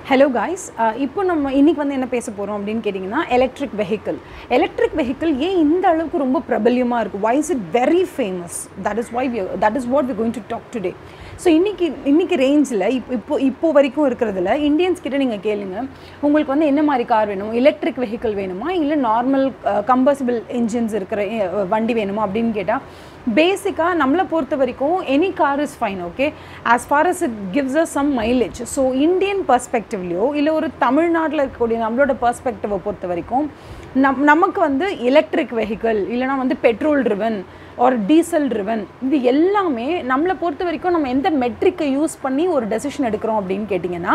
Hello guys இப்போ நம்ம இன்னைக்கு வந்து என்ன பேச போகிறோம் அப்படின்னு கேட்டிங்கன்னா எலக்ட்ரிக் வெஹிக்கிள் எலக்ட்ரிக் வெஹிக்கிள் ஏன் இந்த அளவுக்கு ரொம்ப பிரபல்யமாக இருக்குது why is it very famous that is why that is what we going to talk today so இன்றைக்கி இன்றைக்கி ரேஞ்சில் இப்போ இப்போ இப்போ வரைக்கும் இருக்கிறதுல இந்தியன்ஸ் கிட்ட நீங்கள் கேளுங்க உங்களுக்கு வந்து என்ன மாதிரி கார் வேணும் எலக்ட்ரிக் வெஹிக்கிள் வேணுமா இல்லை நார்மல் கம்பசிபிள் இன்ஜின்ஸ் இருக்கிற அஹ், வண்டி வேணுமா அப்படின்னு கேட்டால் பேசிக்காக நம்மளை பொறுத்த வரைக்கும் any car is fine okay as far as it gives us some mileage so Indian பர்ஸ்பெக்டிவ்லையோ இல்லை ஒரு தமிழ்நாட்டில் இருக்கக்கூடிய நம்மளோட பர்ஸ்பெக்டிவை பொறுத்த வரைக்கும் நம் நமக்கு வந்து எலக்ட்ரிக் வெஹிக்கிள் இல்லைனா வந்து பெட்ரோல் ட்ரிவன் ஒரு டீசல் ட்ரிவன் இது எல்லாமே நம்மளை பொறுத்த வரைக்கும் நம்ம எந்த மெட்ரிக்கை யூஸ் பண்ணி ஒரு டெசிஷன் எடுக்கிறோம் அப்படின்னு கேட்டிங்கன்னா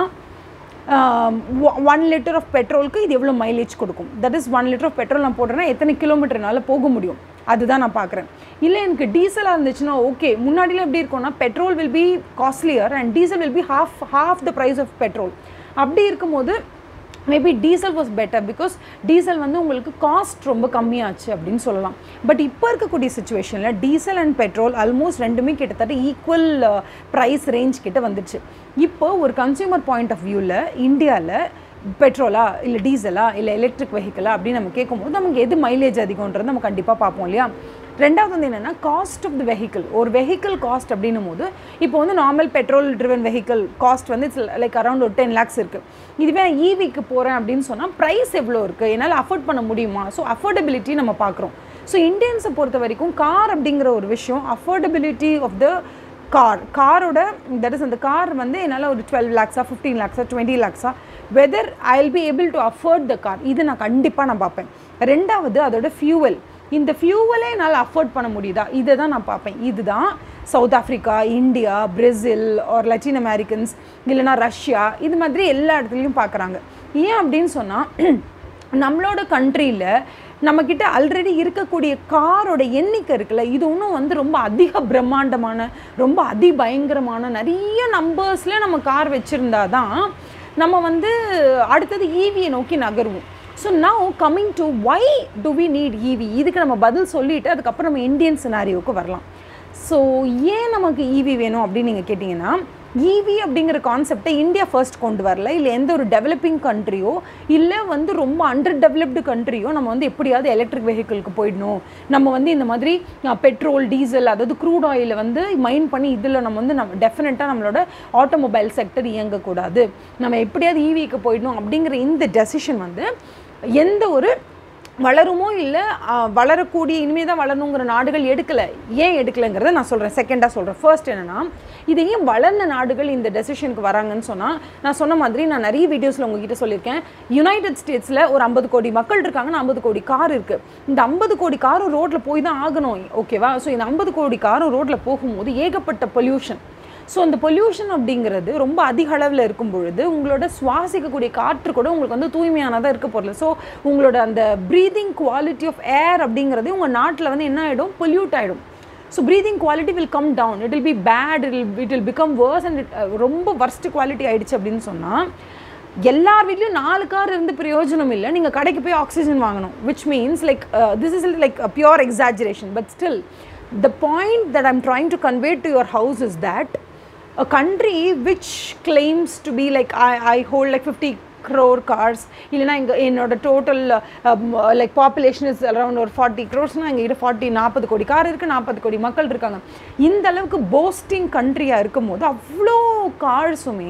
ஒன் லிட்டர் ஆஃப் பெட்ரோலுக்கு இது எவ்வளோ மைலேஜ் கொடுக்கும் that is one litre of petrol நான் போடுறேன்னா எத்தனை கிலோமீட்டர்னால போக முடியும் அதுதான் நான் பார்க்குறேன் இல்லை எனக்கு டீசலாக இருந்துச்சுன்னா ஓகே முன்னாடிலாம் எப்படி இருக்கும்னா petrol will be costlier and diesel will be half half the price of petrol அப்படி இருக்கும்போது maybe diesel was better because diesel வந்து உங்களுக்கு காஸ்ட் ரொம்ப கம்மியாச்சு அப்படின்னு சொல்லலாம் பட் இப்போ இருக்கக்கூடிய சுச்சுவேஷனில் டீசல் அண்ட் பெட்ரோல் ஆல்மோஸ்ட் ரெண்டுமே கிட்டத்தட்ட ஈக்குவல் ப்ரைஸ் ரேஞ்ச் கிட்ட வந்துடுச்சு இப்போ ஒரு கன்சியூமர் பாயிண்ட் ஆஃப் வியூவில் இந்தியாவில் பெட்ரோலா இல்லை டீசலா இல்லை எலக்ட்ரிக் வெஹிக்கிளா அப்படின்னு நம்ம கேட்கும்போது நமக்கு எது மைலேஜ் அதிகம்ன்றது நம்ம கண்டிப்பாக பார்ப்போம் இல்லையா ரெண்டாவது வந்து என்னென்னா காஸ்ட் ஆஃப் த வெஹிக்கிள் ஒரு வெஹிக்கிள் காஸ்ட் அப்படின்னும் போது இப்போ வந்து normal petrol driven vehicle cost வந்து இட்ஸ் லைக் அரௌண்ட் ஒரு டென் லேக்ஸ் இருக்குது இதுவே நான் ஈவிக்கு போகிறேன் அப்படின்னு சொன்னால் ப்ரைஸ் எவ்வளோ இருக்குது என்னால் அஃபோர்ட் பண்ண முடியுமா ஸோ அஃபோர்டபிலிட்டி நம்ம பார்க்குறோம் ஸோ இந்தியன்ஸை பொறுத்த வரைக்கும் கார் அப்படிங்கிற ஒரு விஷயம் அஃபோர்டபிலிட்டி ஆஃப் த கார் காரோட தட் இஸ் அந்த கார் வந்து என்னால் ஒரு டுவெல் லேக்ஸா ஃபிஃப்டீன் லேக்ஸா டுவெண்ட்டி லேக்ஸா whether I will be able to afford the car இது நான் கண்டிப்பாக நான் பார்ப்பேன் ரெண்டாவது அதோட ஃபியூவல் இந்த ஃபியூவலே என்னால் அஃபோர்ட் பண்ண முடியுதா இதை தான் நான் பார்ப்பேன் இதுதான் சவுத் ஆஃப்ரிக்கா இந்தியா பிரேசில் ஒரு லட்டின் அமெரிக்கன்ஸ் இல்லைனா ரஷ்யா இது மாதிரி எல்லா இடத்துலையும் பார்க்குறாங்க ஏன் அப்படின்னு சொன்னால் நம்மளோட கண்ட்ரியில் நம்மக்கிட்ட ஆல்ரெடி இருக்கக்கூடிய காரோட எண்ணிக்கை இருக்குல்ல இது இன்னும் வந்து ரொம்ப அதிக பிரம்மாண்டமான ரொம்ப அதிபயங்கரமான நிறைய நம்பர்ஸில் நம்ம கார் வச்சுருந்தா தான் நம்ம வந்து அடுத்தது ஈவியை நோக்கி நகருவோம் so now coming to why do we need EV இதுக்கு நம்ம பதில் சொல்லிவிட்டு அதுக்கப்புறம் நம்ம இந்தியன் சினாரியோவுக்கு வரலாம் ஸோ ஏன் நமக்கு ஈவி வேணும் அப்படின்னு நீங்கள் கேட்டிங்கன்னா ஈவி அப்படிங்கிற கான்செப்டை இந்தியா ஃபர்ஸ்ட் கொண்டு வரல இல்லை எந்த ஒரு டெவலப்பிங் கண்ட்ரியோ இல்லை வந்து ரொம்ப அண்டர் டெவலப்டு கண்ட்ரியோ நம்ம வந்து எப்படியாவது எலக்ட்ரிக் வெஹிக்கிளுக்கு போயிடணும் நம்ம வந்து இந்த மாதிரி பெட்ரோல் டீசல் அதாவது க்ரூட் ஆயிலை வந்து மைன் பண்ணி இதில் நம்ம வந்து நம்ம டெஃபினட்டாக நம்மளோட ஆட்டோமொபைல் செக்டர் இயங்கக்கூடாது நம்ம எப்படியாவது ஈவிக்கு போயிடணும் அப்படிங்கிற இந்த டெசிஷன் வந்து எந்த ஒரு வளருமோ இல்லை வளரக்கூடிய இனிமேல் தான் வளரணுங்கிற நாடுகள் எடுக்கலை ஏன் எடுக்கலைங்கிறத நான் சொல்கிறேன் செகண்டாக சொல்கிறேன் ஃபர்ஸ்ட் என்னென்னா இது ஏன் வளர்ந்த நாடுகள் இந்த டெசிஷனுக்கு வராங்கன்னு சொன்னால் நான் சொன்ன மாதிரி நான் நிறைய வீடியோஸில் உங்ககிட்ட சொல்லியிருக்கேன் யுனைடெட் ஸ்டேட்ஸில் ஒரு ஐம்பது கோடி மக்கள் இருக்காங்கன்னா ஐம்பது கோடி கார் இருக்குது இந்த ஐம்பது கோடி காரும் ரோட்டில் போய் தான் ஆகணும் ஓகேவா ஸோ இந்த ஐம்பது கோடி காரும் ரோட்டில் போகும்போது ஏகப்பட்ட பொல்யூஷன் ஸோ அந்த பொல்யூஷன் அப்படிங்கிறது ரொம்ப அதிக அளவில் இருக்கும் பொழுது உங்களோட சுவாசிக்கக்கூடிய காற்று கூட உங்களுக்கு வந்து தூய்மையானதாக இருக்க போகல ஸோ உங்களோட அந்த ப்ரீதிங் குவாலிட்டி ஆஃப் ஏர் அப்படிங்கிறது உங்கள் நாட்டில் வந்து என்ன ஆகிடும் பொல்யூட் ஆகிடும் so breathing quality will come down it will be bad it it will become worse and ரொம்ப வர்ஸ்ட் குவாலிட்டி ஆயிடுச்சு அப்படின்னு சொன்னால் எல்லார் வீட்லையும் நாலு கார் இருந்து பிரயோஜனம் இல்லை நீங்கள் கடைக்கு போய் ஆக்சிஜன் வாங்கணும் which means like this is like pure exaggeration but still the point that I'm trying to convey to your house is that a country which claims to be like I, I hold like 50 crore cars இல்லைனா இங்கே என்னோட total like population is around ஒரு forty க்ரோர்ஸ்னால் எங்கள் கிட்ட forty நாற்பது கோடி car இருக்குது நாற்பது கோடி மக்கள் இருக்காங்க இந்த அளவுக்கு போஸ்டிங் கண்ட்ரியாக இருக்கும் போது அவ்வளோ கார்ஸுமே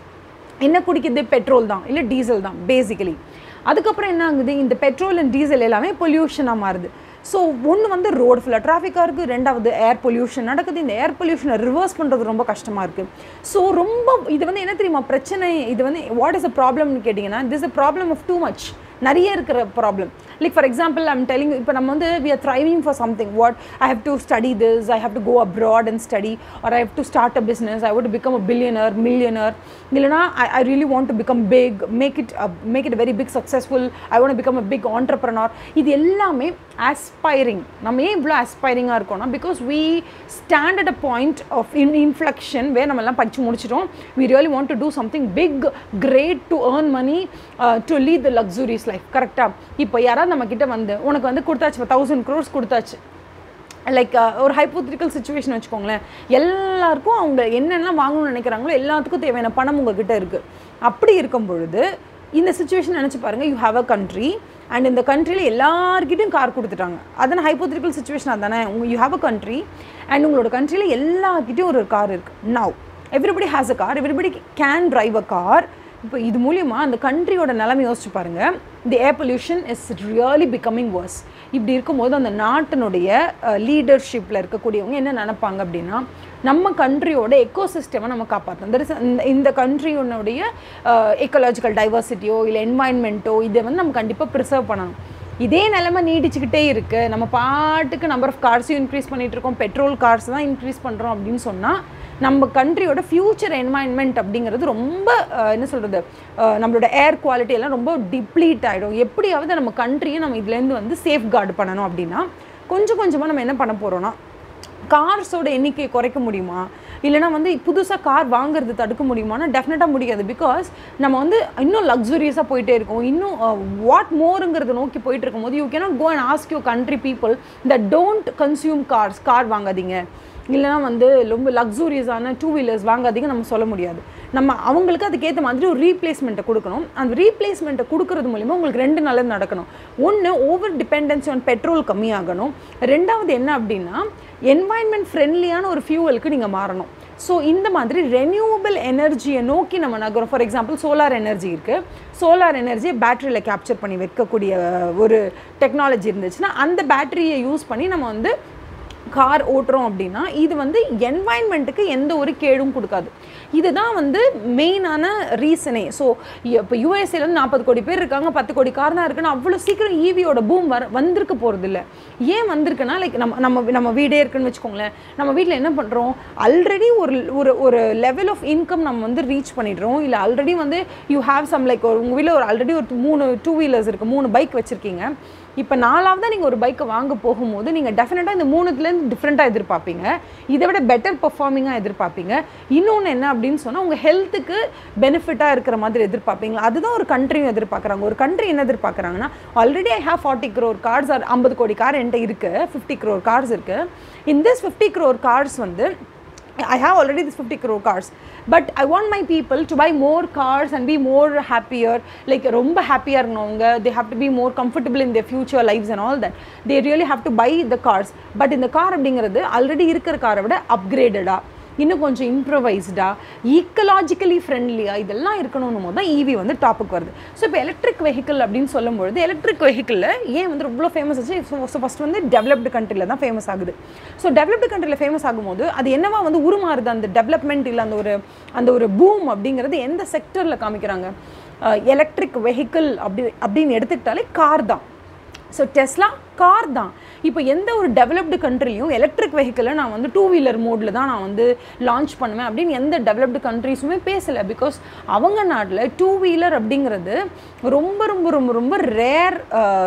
என்ன குடிக்குது பெட்ரோல் தான் இல்லை டீசல் தான் பேசிக்கலி அதுக்கப்புறம் என்ன ஆகுது இந்த பெட்ரோல் அண்ட் டீசல் எல்லாமே பொல்யூஷனாக மாறுது ஸோ ஒன்று வந்து ரோடு ஃபுல்லாக ட்ராஃபிக்காக இருக்குது ரெண்டாவது ஏர் பொல்யூஷன் நடக்குது இந்த ஏர் பொல்யூஷனை ரிவர்ஸ் பண்ணுறது ரொம்ப கஷ்டமாக இருக்குது ஸோ ரொம்ப இது வந்து என்ன தெரியுமா பிரச்சனை இது வந்து வாட் இஸ் அ ப்ராப்ளம்னு கேட்டிங்கன்னா this a problem of too much நிறைய இருக்கிற problem like for example I'm telling இப்போ நம்ம வந்து we are thriving for something what I have to study this I have to go abroad and study or I have to start a business I would become a billionaire millionaire இல்லைனா I I really want to become big make it make it very big successful I want become a big entrepreneur இது எல்லாமே aspiring நம்ம ஏன் இவ்வளோ ஆஸ்பைரிங்காக இருக்கோம்னா because we stand at a point of in inflection way நம்ம எல்லாம் படித்து முடிச்சிட்டோம் we really want to do something big great to earn money to lead the luxurious life கரெக்டாக இப்போ யாராவது நம்ம கிட்ட வந்து உனக்கு வந்து கொடுத்தாச்சு தௌசண்ட் க்ரோர்ஸ் கொடுத்தாச்சு லைக் ஒரு ஹைப்போத்திரிக்கல் சுச்சுவேஷன் வச்சுக்கோங்களேன் எல்லாருக்கும் அவங்க என்னென்ன வாங்கணும்னு நினைக்கிறாங்களோ எல்லாத்துக்கும் தேவையான பணம் உங்ககிட்ட இருக்குது அப்படி இருக்கும் பொழுது இந்த சுச்சுவேஷன் நினச்சி பாருங்கள் you have a country and இந்த கண்ட்ரியில் எல்லார்கிட்டையும் கார் கொடுத்துட்டாங்க அதான ஹைப்போத்திரிக்கல் சுச்சுவேஷன் அதானே உங்கள் you have a country and உங்களோட கண்ட்ரியில் எல்லார்கிட்டையும் ஒரு கார் இருக்குது now everybody has a car everybody can drive a car இப்போ இது மூலியமாக அந்த கண்ட்ரியோட நிலைமை யோசிச்சு பாருங்கள் the air pollution is really becoming worse இப்படி இருக்கும்போது அந்த நாட்டினுடைய லீடர்ஷிப்பில் இருக்கக்கூடியவங்க என்ன நினைப்பாங்க அப்படின்னா நம்ம கண்ட்ரியோட எக்கோசிஸ்டமை நம்ம காப்பாற்றணும் தட் இஸ் இந்த இந்த கண்ட்ரியோடைய எக்கலாஜிக்கல் டைவர்சிட்டியோ இல்லை என்வாயன்மெண்ட்டோ இதை வந்து நம்ம கண்டிப்பாக ப்ரிசர்வ் பண்ணணும் இதே நிலைமை நீடிச்சுக்கிட்டே இருக்குது நம்ம பாட்டுக்கு நம்பர் ஆஃப் கார்ஸையும் இன்க்ரீஸ் பண்ணிகிட்டு இருக்கோம் பெட்ரோல் கார்ஸ் தான் இன்க்ரீஸ் பண்ணுறோம் அப்படின்னு சொன்னால் நம்ம கண்ட்ரியோட ஃப்யூச்சர் என்வாயன்மெண்ட் அப்படிங்கிறது ரொம்ப அஹ், என்ன சொல்கிறது நம்மளோட ஏர் குவாலிட்டி எல்லாம் ரொம்ப டிப்ளீட் ஆகிடும் எப்படியாவது நம்ம கண்ட்ரியை நம்ம இதுலேருந்து வந்து சேஃப் கார்டு பண்ணணும் அப்படின்னா கொஞ்சம் கொஞ்சமாக நம்ம என்ன பண்ண போகிறோம்னா கார்ஸோட எண்ணிக்கையை குறைக்க முடியுமா இல்லைனா வந்து புதுசாக கார் வாங்குறது தடுக்க முடியுமானா டெஃபினட்டாக முடியாது பிகாஸ் நம்ம வந்து இன்னும் லக்ஸுரியஸாக போயிட்டே இருக்கோம் இன்னும் வாட் மோருங்கிறத நோக்கி போயிட்டு இருக்கும்போது you cannot go and ask you country people the don't consume cars car வாங்காதீங்க இல்லைனா வந்து ரொம்ப லக்ஸூரியஸான டூ வீலர்ஸ் வாங்காதீங்க நம்ம சொல்ல முடியாது நம்ம அவங்களுக்கு அதுக்கேற்ற மாதிரி ஒரு ரீப்ளேஸ்மெண்ட்டை கொடுக்கணும் அந்த ரீப்ளேஸ்மெண்ட்டை கொடுக்கறது மூலிமா உங்களுக்கு ரெண்டு நல்லது நடக்கணும் ஒன்று ஓவர் டிபெண்டன்சி ஆன் பெட்ரோல் கம்மியாகணும் ரெண்டாவது என்ன அப்படின்னா என்வாயன்மெண்ட் ஃப்ரெண்ட்லியான ஒரு ஃபியூவலுக்கு நீங்கள் மாறணும் ஸோ இந்த மாதிரி ரெனியூவபிள் எனர்ஜியை நோக்கி நம்ம நகரம் ஃபார் எக்ஸாம்பிள் சோலார் எனர்ஜி இருக்குது சோலார் எனர்ஜியை பேட்டரியில் கேப்சர் பண்ணி வைக்கக்கூடிய ஒரு டெக்னாலஜி இருந்துச்சுன்னா அந்த பேட்டரியை யூஸ் பண்ணி நம்ம வந்து கார் ஓட்டுறோம் அப்படின்னா இது வந்து என்வாயன்மெண்ட்டுக்கு எந்த ஒரு கேடும் கொடுக்காது இதுதான் வந்து மெயினான ரீசனே ஸோ இப்போ யூஎஸ்ஏலேருந்து நாற்பது கோடி பேர் இருக்காங்க பத்து கோடி கார் தான் இருக்குன்னு அவ்வளோ சீக்கிரம் ஈவியோட பூம் வர வந்திருக்க போகிறது இல்லை ஏன் வந்திருக்குன்னா லைக் நம்ம நம்ம நம்ம வீடே இருக்குன்னு வச்சுக்கோங்களேன் நம்ம வீட்டில் என்ன பண்ணுறோம் ஆல்ரெடி ஒரு ஒரு ஒரு லெவல் ஆஃப் இன்கம் நம்ம வந்து ரீச் பண்ணிடுறோம் இல்லை ஆல்ரெடி வந்து யூ ஹேவ் சம் லைக் ஒரு உங்கள் வீட்டில் ஒரு ஆல்ரெடி ஒரு மூணு டூ வீலர்ஸ் இருக்குது மூணு பைக் வச்சுருக்கீங்க இப்போ நாலாவதாக நீங்கள் ஒரு பைக்கை வாங்க போகும்போது நீங்கள் டெஃபினட்டாக இந்த மூணுத்துலேருந்து டிஃப்ரெண்ட்டாக எதிர்பார்ப்பீங்க இதை விட பெட்டர் பர்ஃபார்மிங்காக எதிர்பார்ப்பீங்க இன்னொன்று என்ன அப்படின்னு சொன்னால் உங்கள் ஹெல்த்துக்கு பெனிஃபிட்டாக இருக்கிற மாதிரி எதிர்பார்ப்பீங்களா அதுதான் ஒரு கண்ட்ரியும் எதிர்பார்க்குறாங்க ஒரு கண்ட்ரி என்ன எதிர்பார்க்குறாங்கன்னா already I have forty crore cars or ஐம்பது கோடி கார் என்கிட்ட இருக்குது ஃபிஃப்டி க்ரோர் கார்ஸ் இருக்குது in this fifty crore cars வந்து I have already this 50 crore cars but I want my people to buy more cars and be more happier like ரொம்ப ஹாப்பியாக இருக்கணும் அவங்க they have to be more comfortable in their future lives and all that they really have to buy the cars but இந்த car அப்படிங்கிறது already இருக்கிற காரை விட அப்கிரேடடாக இன்னும் கொஞ்சம் இம்ப்ரவைஸ்டாக ஈக்கலாஜிக்கலி ஃப்ரெண்ட்லியாக இதெல்லாம் இருக்கணும் போது தான் ஈவி வந்து டாப்புக்கு வருது ஸோ இப்போ எலக்ட்ரிக் வெஹிக்கிள் அப்படின்னு சொல்லும்பொழுது எலக்ட்ரிக் வெஹிக்கிளில் ஏன் வந்து ரொம்ப ஃபேமஸ் ஆச்சு ஸோ ஃபஸ்ட் வந்து டெவலப்டு கண்ட்ரியில் தான் ஃபேமஸ் ஆகுது ஸோ டெவலப்டு கண்ட்ரியில் ஃபேமஸ் ஆகும்போது அது என்னவா வந்து உருமாறுது அந்த டெவலப்மெண்ட் இல்லை அந்த ஒரு அந்த ஒரு பூம் அப்படிங்கிறது எந்த செக்டரில் காமிக்கிறாங்க எலக்ட்ரிக் வெஹிக்கிள் அப்படி அப்படின்னு எடுத்துக்கிட்டாலே கார் தான் ஸோ டெஸ்லா கார் தான் இப்போ எந்த ஒரு டெவலப்டு கண்ட்ரிலையும் எலக்ட்ரிக் வெஹிக்கிளை நான் வந்து டூ வீலர் மோடில் தான் நான் வந்து லான்ச் பண்ணுவேன் அப்படின்னு எந்த டெவலப்டு கண்ட்ரிஸுமே பேசலை பிகாஸ் அவங்க நாட்டில் டூ வீலர் அப்படிங்கிறது ரொம்ப ரொம்ப ரொம்ப ரொம்ப ரேர்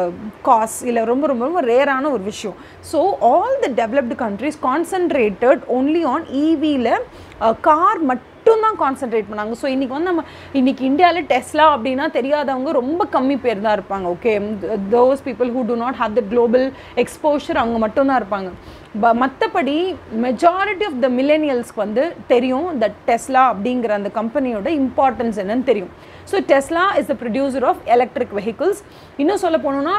காஸ் இல்லை ரொம்ப ரொம்ப ரொம்ப ரேரான ஒரு விஷயம் so all the developed countries concentrated only on ஈவியில் கார் மட்டும் மட்டும் தான் கான்சென்ட்ரேட் பண்ணாங்க ஸோ இன்றைக்கி வந்து நம்ம இன்றைக்கி இந்தியாவில் டெஸ்லா அப்படின்னா தெரியாதவங்க ரொம்ப கம்மி பேர் தான் இருப்பாங்க okay those people who do not have the global exposure அவங்க மட்டும்தான் இருப்பாங்க ப மற்றபடி மெஜாரிட்டி ஆஃப் த மில்லேனியல்ஸ்க்கு வந்து தெரியும் த டெஸ்லா அப்படிங்கிற அந்த கம்பெனியோட இம்பார்ட்டன்ஸ் என்னன்னு தெரியும் so Tesla is the producer of electric vehicles இன்னும் சொல்ல போனோம்னா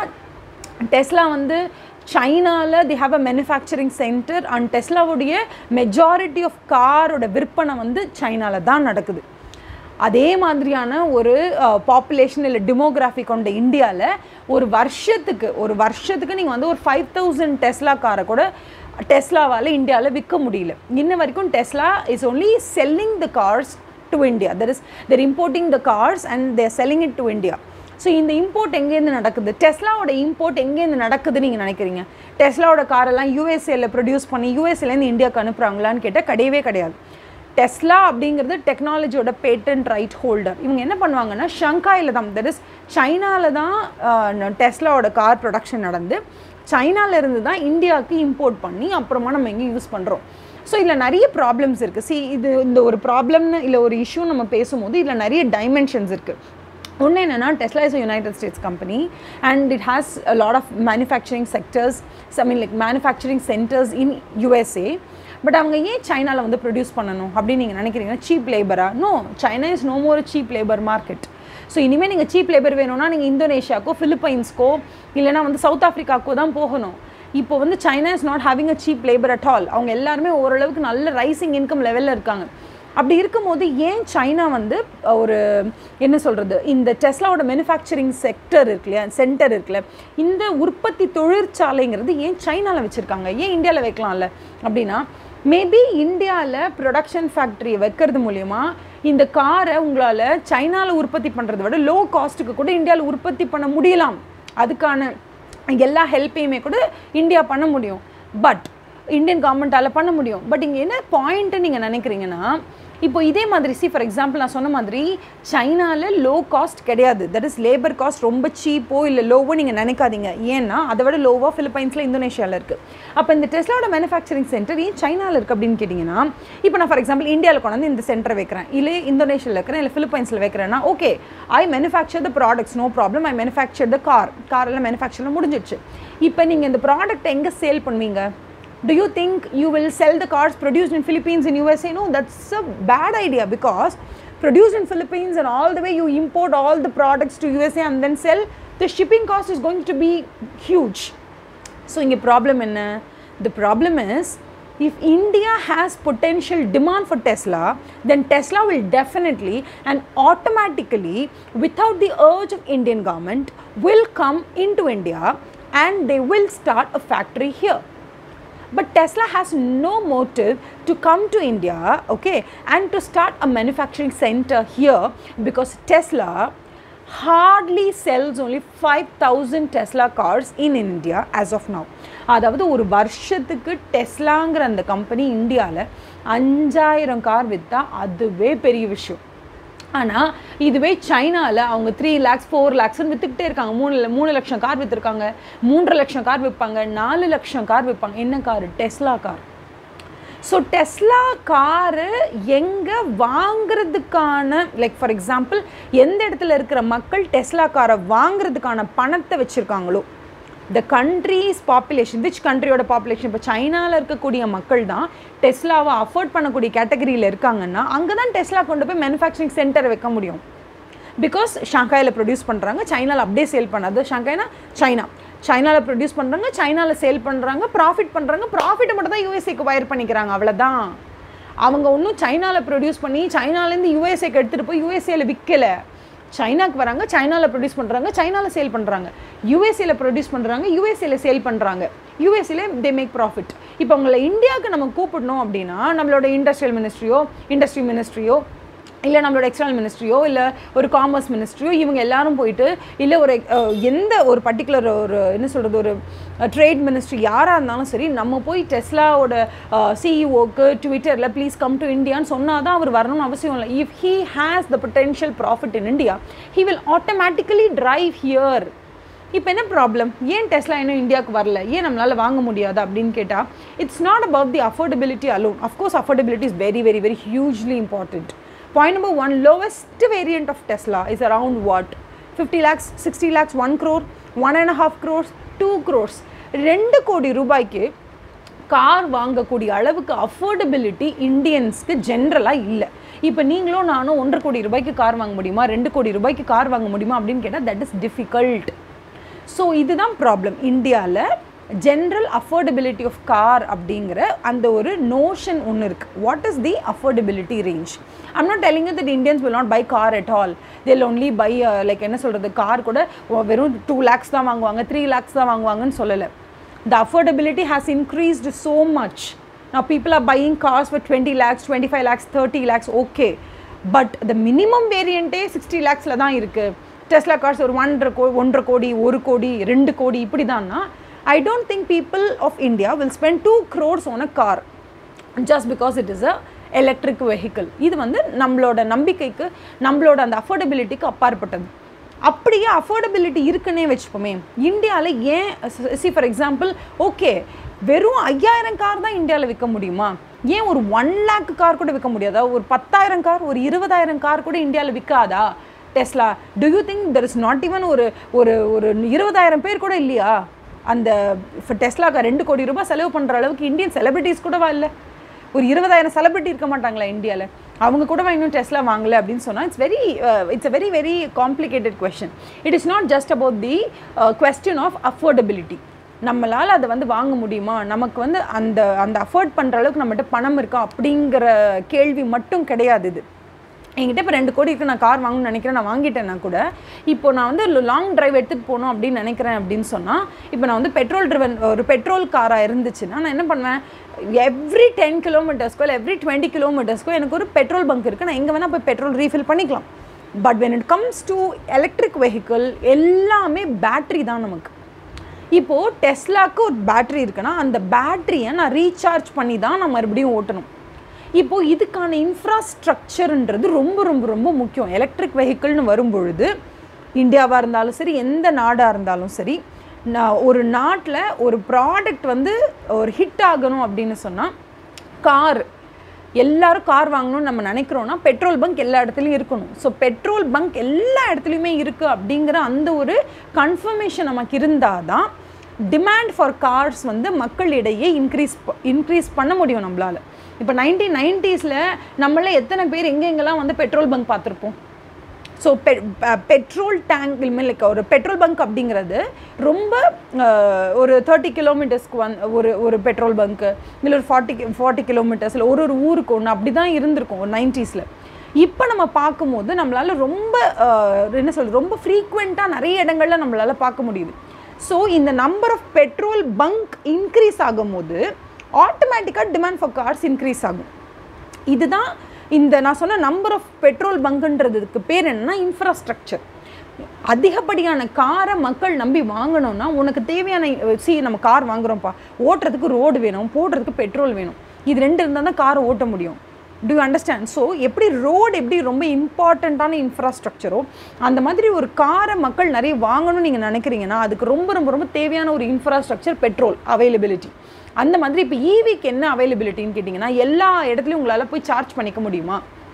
டெஸ்லா வந்து சைனாவில் they have a manufacturing centre and டெஸ்லாவுடைய மெஜாரிட்டி ஆஃப் காரோட விற்பனை வந்து சைனாவில் தான் நடக்குது அதே மாதிரியான ஒரு பாப்புலேஷன் இல்லை டிமோகிராஃபி கொண்ட இந்தியாவில் ஒரு வருஷத்துக்கு ஒரு வருஷத்துக்கு நீங்கள் வந்து ஒரு ஃபைவ் தௌசண்ட் டெஸ்லா காரை கூட டெஸ்லாவால் இந்தியாவில் விற்க முடியல இன்ன வரைக்கும் Tesla is only selling the cars to India that is they're importing the cars and they're selling it to India so இந்த இம்போர்ட் எங்கேருந்து நடக்குது டெஸ்லாவோட இம்போர்ட் எங்கேருந்து நடக்குதுன்னு நீங்கள் நினைக்கிறீங்க டெஸ்லாவோட காரெல்லாம் யூஎஸ்ஏல ப்ரொடியூஸ் பண்ணி யூஎஸ்ஏலேருந்து இந்தியாவுக்கு அனுப்புகிறாங்களான்னு கேட்டால் கிடையவே கிடையாது டெஸ்லா அப்படிங்கிறது டெக்னாலஜியோட பேட்டன்ட் ரைட் ஹோல்டர் இவங்க என்ன பண்ணுவாங்கன்னா ஷங்காயில் தான் தட் இஸ் சைனாவில் தான் டெஸ்லாவோட கார் ப்ரொடக்ஷன் நடந்து சைனால இருந்து தான் இந்தியாவுக்கு இம்போர்ட் பண்ணி அப்புறமா நம்ம எங்கே யூஸ் பண்ணுறோம் ஸோ இதில் நிறைய ப்ராப்ளம்ஸ் இருக்குது சி இது இந்த ஒரு ப்ராப்ளம்னு இல்லை ஒரு இஷ்யூ நம்ம பேசும்போது இதில் நிறைய டைமென்ஷன்ஸ் இருக்குது ஒன்று என்னென்னா Tesla is United States company and it has a lot of manufacturing sectors I mean like manufacturing centres in USA but அவங்க ஏன் சைனாவில் வந்து ப்ரொடியூஸ் பண்ணணும் அப்படின்னு நீங்கள் நினைக்கிறீங்கன்னா சீப் லேபரா no China is no more cheap labour market so இனிமேல் நீங்கள் சீப் லேபர் வேணும்னா நீங்கள் இந்தோனேஷியாக்கோ ஃபிலிப்பைன்ஸ்க்கோ இல்லைனா வந்து சவுத் ஆஃப்ரிக்காக்கோ தான் போகணும் இப்போ வந்து China is not having a cheap labour at all அவங்க எல்லாருமே ஓரளவுக்கு நல்ல ரைசிங் இன்கம் லெவலில் இருக்காங்க அப்படி இருக்கும்போது ஏன் சைனா வந்து ஒரு என்ன சொல்கிறது இந்த டெஸ்லாவோட மேனுஃபேக்சரிங் செக்டர் இருக்கு இல்லையா சென்டர் இருக்குல்ல இந்த உற்பத்தி தொழிற்சாலைங்கிறது ஏன் சைனாவில் வச்சுருக்காங்க ஏன் இந்தியாவில் வைக்கலாம்ல அப்படின்னா மேபி இந்தியாவில் ப்ரொடக்ஷன் ஃபேக்ட்ரி வைக்கிறது மூலயமா இந்த காரை உங்களால் சைனாவில் உற்பத்தி பண்ணுறதை விட லோ காஸ்ட்டுக்கு கூட இந்தியாவில் உற்பத்தி பண்ண முடியலாம் அதுக்கான எல்லா ஹெல்ப்பையுமே கூட இந்தியா பண்ண முடியும் பட் இந்தியன் கவர்மெண்ட்டால் பண்ண முடியும் பட் இங்கே என்ன பாயிண்ட்டு நீங்கள் நினைக்கிறீங்கன்னா இப்போ இதே மாதிரி சி ஃபார் எக்ஸாம்பிள் நான் சொன்ன மாதிரி சைனாவில் லோ காஸ்ட் கிடையாது தட் இஸ் லேபர் காஸ்ட் ரொம்ப சீப்போ இல்லை லோவோ நீங்கள் நினைக்காதீங்க ஏன்னா அதை விட லோவாக ஃபிலிப்பைன்ஸில் இந்தோனேஷியாவில் இருக்குது அப்போ இந்த டெஸ்லாவோட மேனுஃபேக்சரிங் சென்டர் ஏன் சைனாவில் இருக்குது அப்படின்னு கேட்டிங்கன்னா இப்போ நான் ஃபார் எக்ஸாம்பிள் இந்தியாவில் கொண்டாந்து இந்த சென்டர் வைக்கிறேன் இல்லை இந்தோனேஷியாவில் இருக்கிறேன் இல்லை ஃபிலிப்பைன்ஸில் வைக்கிறேன்னா okay I manufacture the products no problem I manufacture the car காரெல்லாம் மேனுஃபேக்சரில் முடிஞ்சிடுச்சு இப்போ நீங்கள் இந்த ப்ராடக்ட் எங்கே சேல் பண்ணுவீங்க do you think you will sell the cars produced in philippines in usa no that's a bad idea because produced in philippines and all the way you import all the products to usa and then sell the shipping cost is going to be huge so inge problem enna the problem is if india has potential demand for tesla then tesla will definitely and automatically without the urge of indian government will come into india and they will start a factory here but tesla has no motive to come to india okay and to start a manufacturing center here because tesla hardly sells only 5000 tesla cars in india as of now அதாவது ஒரு வருஷத்துக்கு டெஸ்லாங்கிற அந்த company இந்தியாவில் அஞ்சாயிரம் car விற்றா அதுவே பெரிய விஷயம் ஆனால் இதுவே சைனாவில் அவங்க த்ரீ லேக்ஸ் ஃபோர் லேக்ஸ்னு விற்றுக்கிட்டே இருக்காங்க மூணு மூணு லட்சம் கார் விற்றுருக்காங்க மூன்றரை லட்சம் கார் விற்பாங்க நாலு லட்சம் கார் விற்பாங்க என்ன car Tesla car so Tesla car எங்கே வாங்குறதுக்கான லைக் ஃபார் எக்ஸாம்பிள் எந்த இடத்துல இருக்கிற மக்கள் டெஸ்லா காரை வாங்குறதுக்கான பணத்தை வச்சுருக்காங்களோ த கண்ட்ரிஸ் பாப்புலேஷன் விச் கண்ட்ரியோட பாப்புலேஷன் இப்போ சைனாவில் இருக்கக்கூடிய மக்கள் தான் டெஸ்லாவை அஃபோர்ட் பண்ணக்கூடிய கேட்டகரியில் இருக்காங்கன்னா அங்கே தான் டெஸ்லா கொண்டு போய் மேனுஃபேக்சரிங் சென்டர் வைக்க முடியும் பிகாஸ் ஷாங்காயில் ப்ரொடியூஸ் பண்ணுறாங்க சைனாவில் அப்படியே சேல் பண்ணாது ஷாங்காய்னா சைனா சைனாவில் ப்ரொடியூஸ் பண்ணுறாங்க சைனாவில் சேல் பண்ணுறாங்க ப்ராஃபிட் பண்ணுறாங்க ப்ராஃபிட்டை மட்டும் தான் யூஎஸ்ஏக்கு வயர் பண்ணிக்கிறாங்க அவ்வளோதான் அவங்க ஒன்றும் சைனாவில் ப்ரொடியூஸ் பண்ணி சைனாலேருந்து யூஎஸ்ஏக்கு எடுத்துகிட்டு போய் யூஎஸ்ஏல விற்கலை சைனாக்கு வராங்க சைனாவில் ப்ரொடியூஸ் பண்ணுறாங்க சைனாவில் சேல் பண்ணுறாங்க யூஎஸ்ஏல ப்ரொடியூஸ் பண்ணுறாங்க யூஎஸ்ஏல சேல் பண்ணுறாங்க யூஎஸ்ஏல தே மேக் ப்ராஃபிட் இப்போ உங்களை இந்தியாவுக்கு நம்ம கூப்பிடணும் அப்படின்னா நம்மளோட இண்டஸ்ட்ரியல் மினிஸ்ட்ரியோ இண்டஸ்ட்ரி மினிஸ்ட்ரியோ இல்லை நம்மளோட எக்ஸ்டர்னல் மினிஸ்ட்ரியோ இல்லை ஒரு காமர்ஸ் மினிஸ்ட்ரியோ இவங்க எல்லாரும் போயிட்டு இல்லை ஒரு எந்த ஒரு பர்டிகுலர் ஒரு என்ன சொல்கிறது ஒரு ட்ரேட் மினிஸ்ட்ரி யாராக இருந்தாலும் சரி நம்ம போய் டெஸ்லாவோட சிஇஓக்கு ட்விட்டரில் ப்ளீஸ் கம் டு இந்தியான்னு சொன்னால் தான் அவர் வரணும்னு அவசியம் இல்லை if he has the potential profit in India he will automatically drive here இப்போ என்ன ப்ராப்ளம் ஏன் டெஸ்லா இன்னும் இந்தியாவுக்கு வரல ஏன் நம்மளால் வாங்க முடியாது அப்படின்னு கேட்டால் it's not about the affordability alone of course affordability is very very very hugely important Point number one, lowest variant of Tesla is around what? 50 lakhs, 60 lakhs, 1 crore, 1 and a half crores, 2 crores. ரெண்டு கோடி ரூபாய்க்கு car வாங்கக்கூடிய அளவுக்கு affordability இந்தியன்ஸ்க்கு ஜென்ரலாக இல்லை இப்போ நீங்களும் நானும் ஒன்றரை கோடி ரூபாய்க்கு கார் வாங்க முடியுமா ரெண்டு கோடி ரூபாய்க்கு கார் வாங்க முடியுமா அப்படின்னு கேட்டால் தட் இஸ் டிஃபிகல்ட் ஸோ இதுதான் ப்ராப்ளம் இந்தியாவில் ஜென்ரல் அஃபோர்டபிலிட்டி ஆஃப் கார் அப்படிங்கிற அந்த ஒரு நோஷன் ஒன்று இருக்குது what is the affordability range I'm not telling that Indians will not buy car at all till only buy like என்ன சொல்கிறது கார் கூட வெறும் டூ லேக்ஸ் தான் வாங்குவாங்க த்ரீ லேக்ஸ் தான் வாங்குவாங்கன்னு சொல்லலை the affordability has increased so much now people are buying cars for 20 lakhs 25 lakhs 30 lakhs okay but the minimum வேரியண்ட்டே சிக்ஸ்டி லேக்ஸில் தான் இருக்குது டெஸ்லா கார்ஸ் ஒரு ஒன்றரை கோ ஒன்றரை கோடி ஒரு கோடி ரெண்டு கோடி இப்படி தான்னா I don't think people of India will spend two crores on a car just because it is a electric vehicle இது வந்து நம்மளோட நம்பிக்கைக்கு நம்மளோட அந்த அஃபோர்டபிலிட்டிக்கு அப்பாற்பட்டது அப்படியே அஃபோர்டபிலிட்டி இருக்குன்னே வச்சுப்போமே இந்தியாவில் ஏன் சி ஃபார் எக்ஸாம்பிள் ஓகே வெறும் ஐயாயிரம் கார் தான் இந்தியாவில் விற்க முடியுமா ஏன் ஒரு ஒன் லேக் கார் கூட விற்க முடியாதா ஒரு பத்தாயிரம் கார் ஒரு இருபதாயிரம் கார் கூட இந்தியாவில் விற்காதா Tesla do you think there is not even ஒரு ஒரு ஒரு இருபதாயிரம் பேர் கூட இல்லையா அந்த டெஸ்லாக்கு ரெண்டு கோடி ரூபாய் செலவு பண்ணுற அளவுக்கு இந்தியன் செலிபிரிட்டிஸ் கூடவா இல்லை ஒரு இருபதாயிரம் செலிபிரிட்டி இருக்க மாட்டாங்களா இந்தியாவில் அவங்க கூட இன்னும் டெஸ்லா வாங்கல அப்படின்னு சொன்னால் it's very it's a very very complicated question it is not just about the question of affordability நம்மளால் அதை வந்து வாங்க முடியுமா நமக்கு வந்து அந்த அந்த அஃபோர்ட் பண்ணுற அளவுக்கு நம்மகிட்ட பணம் இருக்கா அப்படிங்கிற கேள்வி மட்டும் கிடையாது இது என்கிட்ட இப்போ ரெண்டு கோடி இருக்கு நான் கார் வாங்கணும்னு நினைக்கிறேன் நான் வாங்கிட்டேன்னா கூட இப்போ நான் வந்து லாங் டிரைவ் எடுத்துகிட்டு போகணும் அப்படின்னு நினைக்கிறேன் அப்படின்னு சொன்னால் இப்போ நான் வந்து பெட்ரோல் ட்ரிவன் ஒரு பெட்ரோல் காராக இருந்துச்சுன்னா நான் என்ன பண்ணுவேன் எவ்ரி டென் கிலோமீட்டர்ஸ்க்கோ இல்லை எவ்ரி டுவெண்ட்டி கிலோமீட்டர்ஸ்க்கோ எனக்கு ஒரு பெட்ரோல் பங்க் இருக்குது நான் எங்கே வேணால் போய் பெட்ரோல் ரீஃபில் பண்ணிக்கலாம் but when it comes to electric vehicle எல்லாமே பேட்ரி தான் நமக்கு இப்போது டெஸ்லாக்கு ஒரு பேட்ரி இருக்குன்னா அந்த பேட்டரியை நான் ரீசார்ஜ் பண்ணி தான் நான் மறுபடியும் ஓட்டணும் இப்போது இதுக்கான இன்ஃப்ராஸ்ட்ரக்சர்ன்றது ரொம்ப ரொம்ப ரொம்ப முக்கியம் எலக்ட்ரிக் வெஹிக்கிள்னு வரும்பொழுது இந்தியாவாக இருந்தாலும் சரி எந்த நாடாக இருந்தாலும் சரி நான் ஒரு நாட்டில் ஒரு ப்ராடக்ட் வந்து ஒரு ஹிட் ஆகணும் அப்படின்னு சொன்னால் கார் எல்லாரும் கார் வாங்கணும்னு நம்ம நினைக்கிறோன்னா பெட்ரோல் பங்க் எல்லா இடத்துலையும் இருக்கணும் ஸோ பெட்ரோல் பங்க் எல்லா இடத்துலையுமே இருக்குது அப்படிங்கிற அந்த ஒரு கன்ஃபர்மேஷன் நமக்கு இருந்தால் தான் டிமாண்ட் ஃபார் கார்ஸ் வந்து மக்களிடையே இன்க்ரீஸ் இன்க்ரீஸ் பண்ண முடியும் நம்மளால் இப்போ நைன்டீன் நைன்ட்டீஸில் நம்மள எத்தனை பேர் எங்கெங்கெல்லாம் வந்து பெட்ரோல் பங்க் பார்த்துருப்போம் ஸோ பெ பெட்ரோல் டேங்க் லைக் ஒரு பெட்ரோல் பங்க் அப்படிங்கிறது ரொம்ப அஹ், ஒரு தேர்ட்டி கிலோமீட்டர்ஸ்க்கு வந் ஒரு ஒரு பெட்ரோல் பங்க்கு இல்லை ஒரு ஃபார்ட்டி ஃபார்ட்டி கிலோமீட்டர்ஸில் ஒரு ஒரு ஊருக்கு ஒன்று அப்படி தான் இருந்திருக்கும் ஒரு நைன்ட்டீஸில் இப்போ நம்ம பார்க்கும்போது நம்மளால் ரொம்ப அஹ், என்ன சொல்றது ரொம்ப ஃப்ரீக்வெண்ட்டாக நிறைய இடங்கள்ல நம்மளால் பார்க்க முடியுது ஸோ இந்த number of petrol bunk increase ஆகும்போது ஆட்டோமேட்டிக்காக டிமாண்ட் ஃபார் கார்ஸ் இன்க்ரீஸ் ஆகும் இதுதான் இந்த நான் சொன்ன நம்பர் ஆஃப் பெட்ரோல் பங்குன்றதுக்கு பேர் என்னன்னா இன்ஃப்ராஸ்ட்ரக்சர் அதிகப்படியான காரை மக்கள் நம்பி வாங்கணும்னா உனக்கு தேவையான சி நம்ம கார் வாங்குறோம்ப்பா ஓட்டுறதுக்கு ரோடு வேணும் போடுறதுக்கு பெட்ரோல் வேணும் இது ரெண்டு இருந்தால் தான் காரை ஓட்ட முடியும் டு அண்டர்ஸ்டாண்ட் ஸோ எப்படி ரோடு எப்படி ரொம்ப இம்பார்ட்டண்ட்டான இன்ஃப்ராஸ்ட்ரக்சரோ அந்த மாதிரி ஒரு காரை மக்கள் நிறைய வாங்கணும்னு நீங்கள் நினைக்கிறீங்கன்னா அதுக்கு ரொம்ப ரொம்ப ரொம்ப தேவையான ஒரு இன்ஃப்ராஸ்ட்ரக்சர் பெட்ரோல் அவைலபிலிட்டி அந்த மாதிரி இப்போ ஈவிக்கு என்ன அவைலபிலிட்டின்னு கேட்டிங்கன்னா எல்லா இடத்துலையும் உங்களால் போய் சார்ஜ் பண்ணிக்க முடியுமா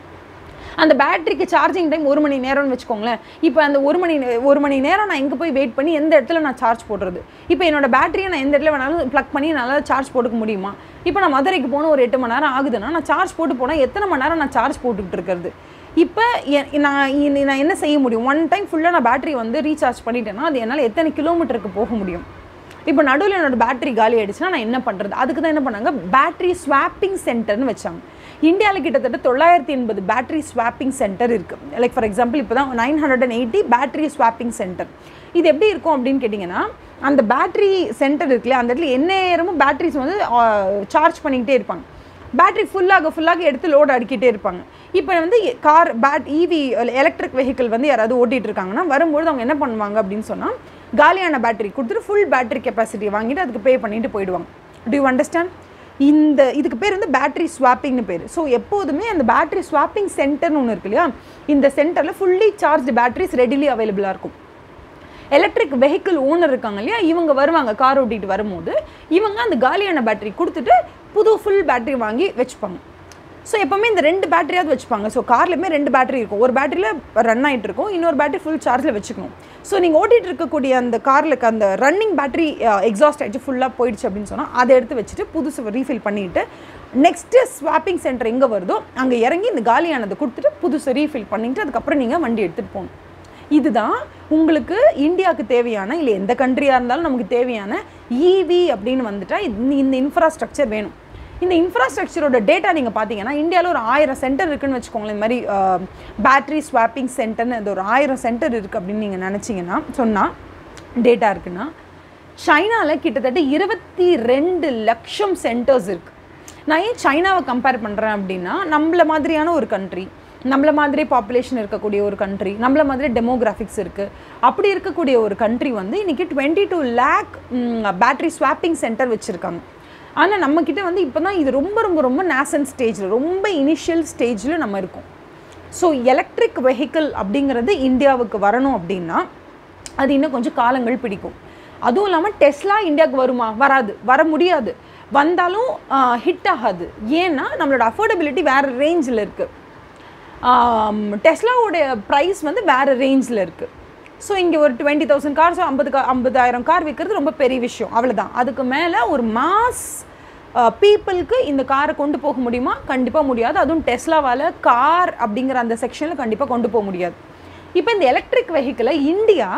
அந்த பேட்டரிக்கு சார்ஜிங் டைம் ஒரு மணி நேரம்னு வச்சுக்கோங்களேன் இப்போ அந்த ஒரு மணி நே- ஒரு மணி நேரம் நான் எங்கே போய் வெயிட் பண்ணி எந்த இடத்துல நான் சார்ஜ் போடுறது இப்போ என்னோட பேட்டரியை நான் எந்த இடத்துல வேணாலும் ப்ளக் பண்ணி நல்லா சார்ஜ் போட்டுக்க முடியுமா இப்போ நான் மதுரைக்கு போன ஒரு எட்டு மணி நேரம் ஆகுதுன்னா நான் சார்ஜ் போட்டு போனால் எத்தனை மணி நேரம் நான் சார்ஜ் போட்டுக்கிட்டு இருக்கிறது இப்போ எ- நான் இனி நான் என்ன செய்ய முடியும் ஒன் டைம் ஃபுல்லாக நான் பேட்டரி வந்து ரீசார்ஜ் பண்ணிட்டேன்னா அது என்னால் எத்தனை கிலோமீட்டருக்கு போக முடியும் இப்போ நடுவில் என்னோட பேட்டரி காலி ஆயிடுச்சுன்னா நான் என்ன பண்ணுறது அதுக்கு தான் என்ன பண்ணாங்க பேட்டரி ஸ்வாப்பிங் சென்டர்னு வச்சாங்க இந்தியாவில் கிட்டத்தட்ட தொள்ளாயிரத்தி எண்பது பேட்டரி ஸ்வாப்பிங் சென்டர் இருக்குது லைக் ஃபார் எக்ஸாம்பிள் இப்போ தான் nine hundred and eighty battery swapping centre இது எப்படி இருக்கும் அப்படின்னு கேட்டிங்கன்னா அந்த பேட்டரி சென்டர் இருக்குல்ல அந்த இடத்துல எந்நேரமும் பேட்டரிஸ் வந்து சார்ஜ் பண்ணிக்கிட்டே இருப்பாங்க பேட்டரி ஃபுல்லாக ஃபுல்லாக எடுத்து லோட் அடிக்கிட்டே இருப்பாங்க இப்போ வந்து கார் பேட் இவி எலக்ட்ரிக் வெஹிக்கிள் வந்து யாராவது ஓட்டிகிட்டு இருக்காங்கன்னா வரும்போது அவங்க என்ன பண்ணுவாங்க அப்படின்னு சொன்னால் காலியான பேட்டரி கொடுத்துட்டு ஃபுல் பேட்டரி கெப்பாசிட்டி வாங்கிட்டு அதுக்கு பே பண்ணிட்டு போயிடுவாங்க டு யூ அண்டர்ஸ்டாண்ட் இந்த இதுக்கு பேர் வந்து பேட்டரி ஸ்வாப்பிங்னு பேர் ஸோ எப்போதுமே அந்த பேட்டரி ஸ்வாப்பிங் சென்டர்னு ஒன்று இருக்கு இல்லையா இந்த சென்டரில் ஃபுல்லி சார்ஜ் பேட்டரிஸ் ரெடிலி அவைலபிளாக இருக்கும் எலக்ட்ரிக் வெஹிக்கிள் ஓனர் இருக்காங்க இல்லையா இவங்க வருவாங்க கார் ஓட்டிட்டு வரும்போது இவங்க அந்த காலியான பேட்டரி கொடுத்துட்டு புது ஃபுல் பேட்டரி வாங்கி வச்சுப்பாங்க ஸோ எப்போவுமே இந்த ரெண்டு பேட்டரியாவது வச்சுப்பாங்க ஸோ கார்லையுமே ரெண்டு பேட்டரி இருக்கும் ஒரு பேட்டரியில் ரன் ஆகிட்டு இருக்கும் இன்னொரு பேட்டரி ஃபுல் சார்ஜில் வச்சுக்கணும் ஸோ நீங்கள் ஓட்டிகிட்டு இருக்கக்கூடிய அந்த காரில் அந்த ரன்னிங் பேட்டரி எக்ஸாஸ்ட் ஆகிடுச்சு ஃபுல்லாக போயிடுச்சு அப்படின்னு சொன்னால் அதை எடுத்து வச்சுட்டு புதுசு ரீஃபில் பண்ணிவிட்டு நெக்ஸ்ட்டு ஸ்வாப்பிங் சென்டர் எங்கே வருதோ அங்கே இறங்கி இந்த காலியானதை கொடுத்துட்டு புதுசு ரீஃபில் பண்ணிட்டு அதுக்கப்புறம் நீங்கள் வண்டி எடுத்துகிட்டு போகணும் இதுதான் உங்களுக்கு இந்தியாவுக்கு தேவையான இல்லை எந்த கண்ட்ரியாக இருந்தாலும் நமக்கு தேவையான ஈவி அப்படின்னு வந்துட்டா இந்த இந்த இன்ஃப்ராஸ்ட்ரக்சர் வேணும் இந்த இன்ஃப்ராஸ்ட்ரக்சரோட டேட்டா நீங்கள் பார்த்தீங்கன்னா இந்தியாவில் ஒரு ஆயிரம் சென்டர் இருக்குன்னு வச்சுக்கோங்களேன் இந்த மாதிரி பேட்டரி ஸ்வாப்பிங் சென்டர்னு அது ஒரு ஆயிரம் சென்டர் இருக்குது அப்படின்னு நீங்கள் நினச்சிங்கன்னா சொன்னால் டேட்டா இருக்குன்னா சைனாவில் கிட்டத்தட்ட இருபத்தி ரெண்டு லட்சம் சென்டர்ஸ் இருக்குது நான் ஏன் சைனாவை கம்பேர் பண்ணுறேன் அப்படின்னா நம்மள மாதிரியான ஒரு கண்ட்ரி நம்மள மாதிரி பாப்புலேஷன் இருக்கக்கூடிய ஒரு கண்ட்ரி நம்மள மாதிரி டெமோகிராஃபிக்ஸ் இருக்குது அப்படி இருக்கக்கூடிய ஒரு கண்ட்ரி வந்து இன்றைக்கி twenty two lakh battery swapping centre வச்சுருக்காங்க ஆனால் நம்மக்கிட்ட வந்து இப்போ தான் இது ரொம்ப ரொம்ப ரொம்ப நேசன் ஸ்டேஜில் ரொம்ப இனிஷியல் ஸ்டேஜில் நம்ம இருக்கோம் ஸோ எலக்ட்ரிக் வெஹிக்கிள் அப்படிங்கிறது இந்தியாவுக்கு வரணும் அப்படின்னா அது இன்னும் கொஞ்சம் காலங்கள் பிடிக்கும் அதுவும் இல்லாமல் டெஸ்லா இந்தியாவுக்கு வருமா வராது வர முடியாது வந்தாலும் ஹிட் ஆகாது ஏன்னா நம்மளோட அஃபோர்டபிலிட்டி வேறு ரேஞ்சில் இருக்குது டெஸ்லாவோடைய ப்ரைஸ் வந்து வேறு ரேஞ்சில் இருக்குது ஸோ இங்கே ஒரு டுவெண்ட்டி தௌசண்ட் கார்ஸ் ஐம்பது கா ஐம்பதாயிரம் கார் விற்கிறது ரொம்ப பெரிய விஷயம் அவ்வளோதான் அதுக்கு மேலே ஒரு மாஸ் பீப்புளுக்கு இந்த காரை கொண்டு போக முடியுமா கண்டிப்பாக முடியாது அதுவும் டெஸ்லாவால் கார் அப்படிங்கிற அந்த செக்ஷனில் கண்டிப்பாக கொண்டு போக முடியாது இப்போ இந்த எலக்ட்ரிக் வெஹிக்கிளை இந்தியா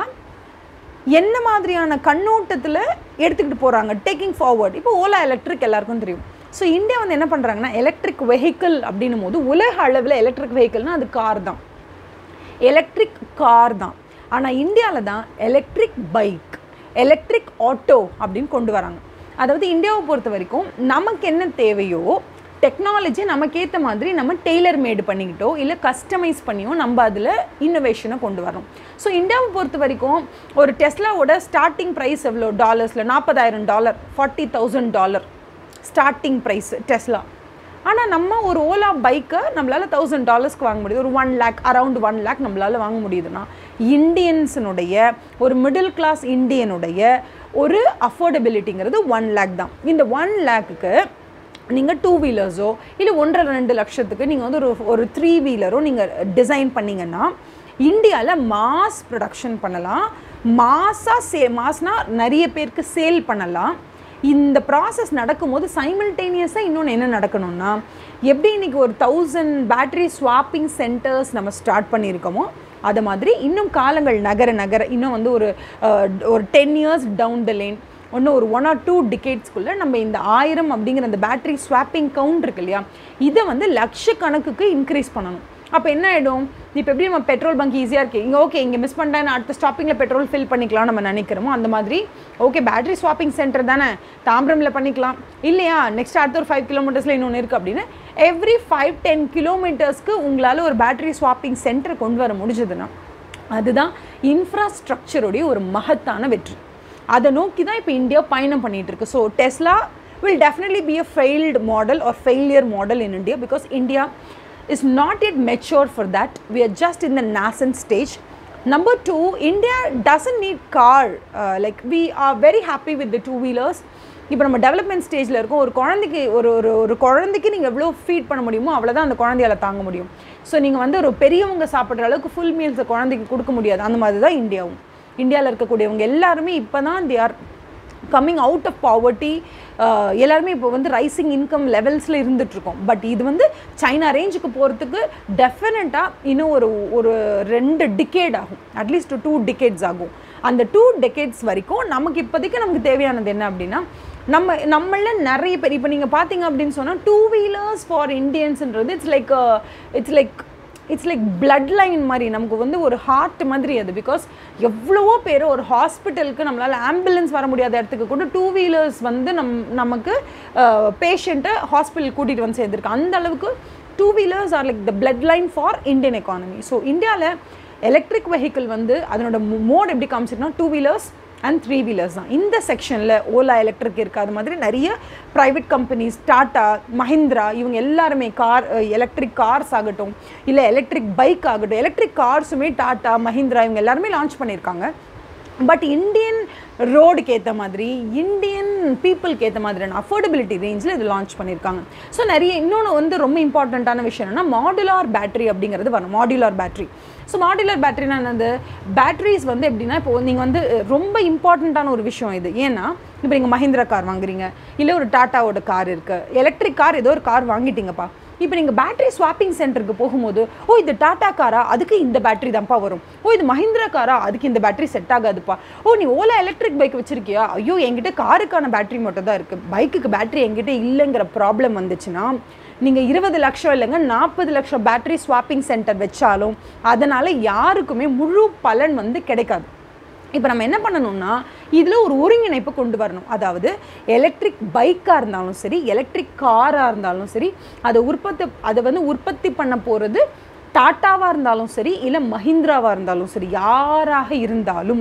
என்ன மாதிரியான கண்ணோட்டத்தில் எடுத்துக்கிட்டு போகிறாங்க டேக்கிங் ஃபார்வர்ட் இப்போ ஓலா எலக்ட்ரிக் எல்லாருக்கும் தெரியும் ஸோ இந்தியா வந்து என்ன பண்ணுறாங்கன்னா எலக்ட்ரிக் வெஹிக்கிள் அப்படின்னும் போது உலக அளவில் எலக்ட்ரிக் வெஹிக்கிள்னால் அது கார் தான் எலக்ட்ரிக் கார் தான் ஆனால் இந்தியாவில் தான் எலக்ட்ரிக் பைக் எலக்ட்ரிக் ஆட்டோ அப்படின்னு கொண்டு வராங்க அதாவது இந்தியாவை பொறுத்த வரைக்கும் நமக்கு என்ன தேவையோ டெக்னாலஜி நமக்கேற்ற மாதிரி நம்ம டெய்லர் மேடு பண்ணிக்கிட்டோ இல்லை கஸ்டமைஸ் பண்ணியோ நம்ம அதில் இன்னோவேஷனை கொண்டு வரணும் ஸோ இந்தியாவை பொறுத்த வரைக்கும் ஒரு டெஸ்லாவோட ஸ்டார்டிங் ப்ரைஸ் எவ்வளோ டாலர்ஸில் நாற்பதாயிரம் dollar forty thousand dollar starting price Tesla ஆனால் நம்ம ஒரு ஓலா பைக்கை நம்மளால் தௌசண்ட் டாலர்ஸ்க்கு வாங்க முடியுது ஒரு one lakh around one lakh நம்மளால் வாங்க முடியுதுன்னா இந்தியன்ஸினுடைய ஒரு மிடில் கிளாஸ் இந்தியனுடைய ஒரு அஃபோர்டபிலிட்டிங்கிறது ஒன் லேக் தான் இந்த ஒன் லேக்குக்கு நீங்கள் டூ வீலர்ஸோ இல்லை ஒன்றரை ரெண்டு லட்சத்துக்கு நீங்கள் வந்து ஒரு ஒரு த்ரீ வீலரோ நீங்கள் டிசைன் பண்ணிங்கன்னா இந்தியாவில் மாஸ் ப்ரொடக்ஷன் பண்ணலாம் மாஸாக சே மாஸ்னால் நிறைய பேருக்கு சேல் பண்ணலாம் இந்த ப்ராசஸ் நடக்கும்போது சைமில்டேனியஸாக இன்னொன்று என்ன நடக்கணும்னா எப்படி இன்றைக்கி ஒரு தௌசண்ட் பேட்டரி ஸ்வாப்பிங் சென்டர்ஸ் நம்ம ஸ்டார்ட் பண்ணியிருக்கோமோ அது மாதிரி இன்னும் காலங்கள் நகர நகர இன்னும் வந்து ஒரு ஒரு ten years down the lane ஒன்று ஒரு ஒன் ஆர் டூ டிகேட்ஸ்க்குள்ளே நம்ம இந்த ஆயிரம் அப்படிங்கிற அந்த பேட்டரி ஸ்வாப்பிங் கவுண்ட் இருக்கு இல்லையா இதை வந்து லட்சக்கணக்குக்கு இன்க்ரீஸ் பண்ணணும் அப்போ என்ன ஆகிடும் இப்போ எப்படி நம்ம பெட்ரோல் பங்க் ஈஸியாக இருக்குது இங்கே ஓகே இங்கே மிஸ் பண்ணிட்டேன் அடுத்த ஸ்டாப்பிங்கில் பெட்ரோல் ஃபில் பண்ணிக்கலாம் நம்ம நினைக்கிறோமோ அந்த மாதிரி ஓகே பேட்டரி ஸ்வாப்பிங் சென்டர் தானே தாம்பரமில் பண்ணிக்கலாம் இல்லையா நெக்ஸ்ட் அடுத்த ஒரு ஃபைவ் கிலோமீட்டர்ஸில் இன்னொன்று இருக்குது அப்படின்னு எவ்ரி ஃபைவ் டென் கிலோமீட்டர்ஸ்க்கு உங்களால் ஒரு பேட்டரி ஸ்வாப்பிங் சென்டர் கொண்டு வர முடிஞ்சதுன்னா அதுதான் இன்ஃப்ராஸ்ட்ரக்சருடைய ஒரு மகத்தான வெற்றி அதை நோக்கி தான் இப்போ இந்தியா பயணம் பண்ணிகிட்டு இருக்கு so Tesla will definitely be a failed model or failure model in India because India is not yet mature for that. We are just in the nascent stage. Number two, India doesn't need car. Uh, like we are very happy with the two wheelers. இப்போ நம்ம development ஸ்டேஜில் இருக்கோம் ஒரு குழந்தைக்கு ஒரு ஒரு ஒரு குழந்தைக்கு நீங்கள் எவ்வளோ ஃபீட் பண்ண முடியுமோ அவ்வளோதான் அந்த குழந்தையால தாங்க முடியும் ஸோ நீங்கள் வந்து ஒரு பெரியவங்க சாப்பிட்ற அளவுக்கு ஃபுல் மீல்ஸை குழந்தைக்கு கொடுக்க முடியாது அந்த மாதிரி தான் இந்தியாவும் இந்தியாவில் இருக்கக்கூடியவங்க எல்லாருமே இப்போ தான் they are coming out of poverty எல்லாருமே இப்போ வந்து ரைசிங் இன்கம் லெவல்ஸில் இருந்துகிட்ருக்கோம் பட் இது வந்து சைனா ரேஞ்சுக்கு போகிறதுக்கு டெஃபினட்டாக இன்னும் ஒரு ஒரு ரெண்டு டிகேட் ஆகும் அட்லீஸ்ட் டூ டிகேட்ஸ் ஆகும் அந்த டூ டெக்கேட்ஸ் வரைக்கும் நமக்கு இப்போதைக்கு நமக்கு தேவையானது என்ன அப்படின்னா நம்ம நம்மள நிறைய பேர் இப்போ நீங்கள் பார்த்தீங்க அப்படின்னு சொன்னால் டூ வீலர்ஸ் ஃபார் இண்டியன்ஸ்ன்றது it's like it's like it's like blood line மாதிரி நமக்கு வந்து ஒரு ஹார்ட் மாதிரி அது பிகாஸ் எவ்வளவோ பேர் ஒரு ஹாஸ்பிட்டலுக்கு நம்மளால் ஆம்புலன்ஸ் வர முடியாத இடத்துக்கு கூட டூ வீலர்ஸ் வந்து நம் நமக்கு பேஷண்ட்டை ஹாஸ்பிட்டல் கூட்டிகிட்டு வந்து சேர்ந்துருக்கு அந்த அளவுக்கு two wheelers are like the blood line for Indian economy so இந்தியாவில் எலக்ட்ரிக் வெஹிக்கிள் வந்து அதனோட மோட் எப்படி காமிச்சிருக்கா two wheelers and three wheelers தான் இந்த செக்ஷனில் ஓலா எலக்ட்ரிக் இருக்குது அது மாதிரி நிறைய ப்ரைவேட் கம்பெனிஸ் டாட்டா மஹிந்திரா இவங்க எல்லாருமே கார் எலக்ட்ரிக் கார்ஸ் ஆகட்டும் இல்லை எலக்ட்ரிக் பைக் ஆகட்டும் எலக்ட்ரிக் கார்ஸுமே டாட்டா மஹிந்திரா இவங்க எல்லாருமே லான்ச் பண்ணியிருக்காங்க பட் இந்தியன் ரோடுக்கு ஏற்ற மாதிரி இந்தியன் பீப்புளுக்கு ஏற்ற மாதிரியான அஃபோர்டபிலிட்டி ரேஞ்சில் இது லான்ச் பண்ணியிருக்காங்க ஸோ நிறைய இன்னொன்று வந்து ரொம்ப இம்பார்ட்டண்ட்டான விஷயம் என்னன்னா மாடுலார் பேட்டரி அப்படிங்கிறது வரும் மாடுலார் பேட்டரி ஸோ மாடுலர் பேட்டரினா என்னது பேட்டரிஸ் வந்து எப்படின்னா இப்போ நீங்கள் வந்து ரொம்ப இம்பார்ட்டண்ட்டான ஒரு விஷயம் இது ஏன்னா இப்போ நீங்கள் மஹிந்திரா கார் வாங்குறீங்க இல்லை ஒரு டாட்டாவோட கார் இருக்குது எலக்ட்ரிக் கார் ஏதோ ஒரு கார் வாங்கிட்டீங்கப்பா இப்போ நீங்கள் பேட்டரி ஸ்வாப்பிங் சென்டருக்கு போகும்போது ஓ இது டாட்டா காரா அதுக்கு இந்த பேட்டரி தான்ப்பா வரும் ஓ இது மஹிந்திரா காரா அதுக்கு இந்த பேட்டரி செட் ஆகாதுப்பா ஓ நீ ஓலா எலக்ட்ரிக் பைக் வச்சிருக்கியா ஐயோ என்கிட்ட காருக்கான பேட்டரி மட்டும் தான் இருக்குது பைக்குக்கு பேட்டரி என்கிட்ட இல்லைங்கிற ப்ராப்ளம் வந்துச்சுன்னா நீங்கள் இருபது லட்சம் இல்லைங்க நாற்பது லட்சம் பேட்டரி ஸ்வாப்பிங் சென்டர் வச்சாலும் அதனால் யாருக்குமே முழு பலன் வந்து கிடைக்காது இப்போ நம்ம என்ன பண்ணணும்னா இதில் ஒரு ஒருங்கிணைப்பை கொண்டு வரணும் அதாவது எலக்ட்ரிக் பைக்காக இருந்தாலும் சரி எலக்ட்ரிக் காராக இருந்தாலும் சரி அதை உற்பத்தி அதை வந்து உற்பத்தி பண்ண போகிறது டாட்டாவாக இருந்தாலும் சரி இல்லை மஹிந்திராவாக இருந்தாலும் சரி யாராக இருந்தாலும்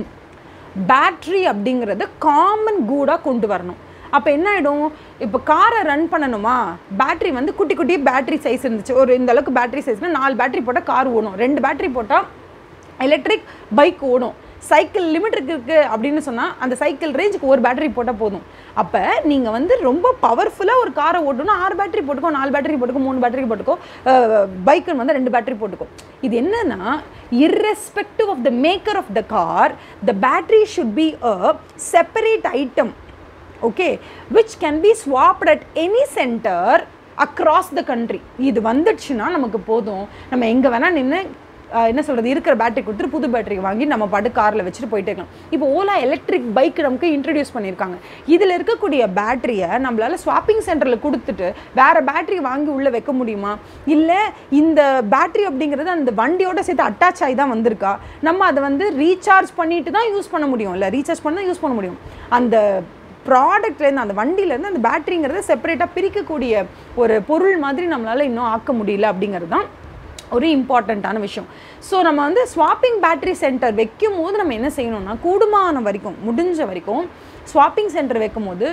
பேட்ரி அப்படிங்கிறத காமன் கூடாக கொண்டு வரணும் அப்போ என்ன ஆகிடும் இப்போ காரை ரன் பண்ணணுமா பேட்ரி வந்து குட்டி குட்டி பேட்ரி சைஸ் இருந்துச்சு ஒரு இந்த அளவுக்கு பேட்ரி சைஸ்னால் நாலு பேட்ரி போட்டால் கார் ஓடும் ரெண்டு பேட்ரி போட்டால் எலக்ட்ரிக் பைக் ஓடும் சைக்கிள் லிமிட் இருக்கு அப்படின்னு சொன்னால் அந்த சைக்கிள் ரேஞ்சுக்கு ஒரு பேட்டரி போட்டால் போதும் அப்போ நீங்கள் வந்து ரொம்ப பவர்ஃபுல்லாக ஒரு காரை ஓட்டணும் ஆறு பேட்டரி போட்டுக்கோ நாலு பேட்டரி போட்டுக்கோ மூணு பேட்டரி போட்டுக்கோ பைக்குன்னு வந்து ரெண்டு பேட்டரி போட்டுக்கோ இது என்னன்னா irrespective of the maker of the car the battery should be a separate item okay which can be swapped at any centre across the country இது வந்துடுச்சுன்னா நமக்கு போதும் நம்ம எங்கே வேணால் நின்று என்ன சொல்கிறது இருக்கிற பேட்டரி கொடுத்துட்டு புது பேட்டரி வாங்கி நம்ம பாட்டு காரில் வச்சுட்டு போயிட்டே இருக்கலாம் இப்போ ஓலா எலக்ட்ரிக் பைக் நமக்கு இன்ட்ரடியூஸ் பண்ணியிருக்காங்க இதில் இருக்கக்கூடிய பேட்டரியை நம்மளால் ஸ்வாப்பிங் சென்டரில் கொடுத்துட்டு வேறு பேட்டரி வாங்கி உள்ளே வைக்க முடியுமா இல்லை இந்த பேட்டரி அப்படிங்கிறது அந்த வண்டியோட சேர்த்து அட்டாச் ஆகி தான் வந்திருக்கா நம்ம அதை வந்து ரீசார்ஜ் பண்ணிட்டு தான் யூஸ் பண்ண முடியும் இல்லை ரீசார்ஜ் பண்ண யூஸ் பண்ண முடியும் அந்த ப்ராடக்ட்லேருந்து அந்த வண்டியிலேருந்து அந்த பேட்டரிங்கிறத செப்பரேட்டாக பிரிக்கக்கூடிய ஒரு பொருள் மாதிரி நம்மளால் இன்னும் ஆக்க முடியல அப்படிங்கிறது தான் ஒரு இம்பார்ட்டண்ட்டான விஷயம் ஸோ நம்ம வந்து ஸ்வாப்பிங் பேட்டரி சென்டர் வைக்கும் போது நம்ம என்ன செய்யணும்னா கூடுமான வரைக்கும் முடிஞ்ச வரைக்கும் ஸ்வாப்பிங் சென்டர் வைக்கும் போது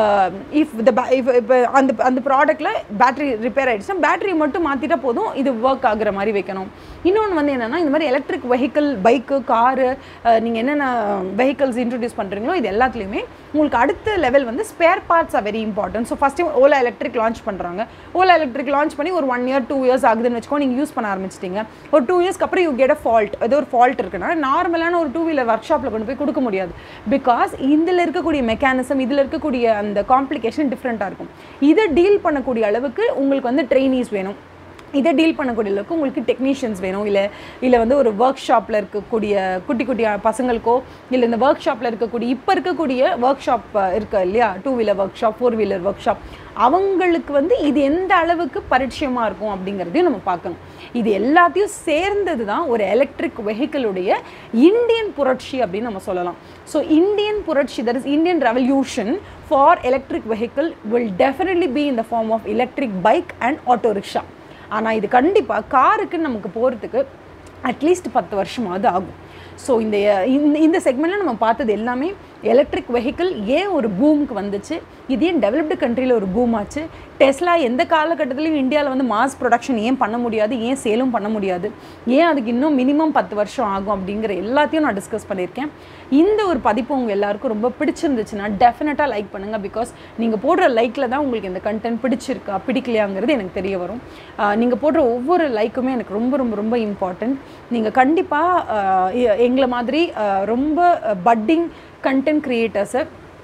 இஃப் த இஃப் இப்போ அந்த அந்த ப்ராடக்ட்டில் பேட்டரி ரிப்பேர் ஆகிடுச்சுன்னா பேட்டரி மட்டும் மாற்றிட்டா போதும் இது ஒர்க் ஆகுற மாதிரி வைக்கணும் இன்னொன்று வந்து என்னென்னா இந்த மாதிரி எலக்ட்ரிக் வெஹிக்கிள் பைக்கு காரு நீங்கள் என்னென்ன வெஹிக்கல்ஸ் இன்ட்ரடியூஸ் பண்ணுறீங்களோ இது எல்லாத்துலேயுமே உங்களுக்கு அடுத்த லெவல் வந்து spare parts are very important so first Ola electric launch பண்ணுறாங்க ஓலா எலக்ட்ரிக் லான்ச் பண்ணி ஒரு ஒன் இயர் டூ இயர்ஸ் ஆகுதுன்னு வச்சுக்கோ நீங்கள் யூஸ் பண்ண ஆரம்பிச்சிட்டிங்க ஒரு டூ இயர்ஸ்க்கு அப்புறம் யூ கெட் அ ஃபால்ட் ஏதோ ஒரு ஃபால்ட் இருக்குன்னா நார்மலான ஒரு டூ வீலர் ஒர்க் ஷாப்பில் கொண்டு போய் கொடுக்க முடியாது பிகாஸ் இதில் இருக்கக்கூடிய மெக்கானிசம் இதில் இருக்கக்கூடிய அந்த காம்ப்ளிகேஷன் டிஃப்ரெண்ட்டாக இருக்கும் இதை டீல் பண்ணக்கூடிய அளவுக்கு உங்களுக்கு வந்து ட்ரெயினிஸ் வேணும் இதை டீல் பண்ணக்கூடிய அளவுக்கு உங்களுக்கு டெக்னீஷியன்ஸ் வேணும் இல்லை இல்லை வந்து ஒரு ஒர்க் ஷாப்பில் இருக்கக்கூடிய குட்டி குட்டி பசங்களுக்கோ இல்லை இந்த ஒர்க் ஷாப்பில் இருக்கக்கூடிய இப்போ இருக்கக்கூடிய ஒர்க் ஷாப் இருக்கு இல்லையா two wheeler workshop four wheeler workshop அவங்களுக்கு வந்து இது எந்த அளவுக்கு பரிச்சயமாக இருக்கும் அப்படிங்கிறதையும் நம்ம பார்க்கணும் இது எல்லாத்தையும் சேர்ந்தது தான் ஒரு எலக்ட்ரிக் வெஹிக்கிளுடைய இந்தியன் புரட்சி அப்படின்னு நம்ம சொல்லலாம் ஸோ இந்தியன் புரட்சி that is Indian revolution for electric vehicle will definitely be in the form of electric bike and auto rickshaw ஆனால் இது கண்டிப்பாக காருக்கு நமக்கு போகிறதுக்கு அட்லீஸ்ட் பத்து வருஷமாவது ஆகும் ஸோ இந்த இந்த இந்த செக்மெண்ட்டில் நம்ம பார்த்தது எல்லாமே எலக்ட்ரிக் வெஹிக்கிள் ஏன் ஒரு பூமுக்கு வந்துச்சு இது ஏன் டெவலப்டு கண்ட்ரியில் ஒரு பூம் ஆச்சு டெஸ்லா எந்த காலகட்டத்திலையும் இந்தியாவில் வந்து மாஸ் ப்ரொடக்ஷன் ஏன் பண்ண முடியாது ஏன் சேலும் பண்ண முடியாது ஏன் அதுக்கு இன்னும் மினிமம் பத்து வருஷம் ஆகும் அப்படிங்கிற எல்லாத்தையும் நான் டிஸ்கஸ் பண்ணியிருக்கேன் இந்த ஒரு பதிப்பு உங்கள் எல்லாருக்கும் ரொம்ப பிடிச்சிருந்துச்சுன்னா டெஃபினட்டாக லைக் பண்ணுங்கள் பிகாஸ் நீங்கள் போடுற லைக்கில் தான் உங்களுக்கு இந்த கண்டென்ட் பிடிச்சிருக்கா பிடிக்கலையாங்கிறது எனக்கு தெரிய வரும் நீங்கள் போடுற ஒவ்வொரு லைக்குமே எனக்கு ரொம்ப ரொம்ப ரொம்ப இம்பார்ட்டண்ட் நீங்கள் கண்டிப்பாக எங்களை மாதிரி ரொம்ப பட்டிங் கண்டென்ட் க்ரியேட்டர்ஸை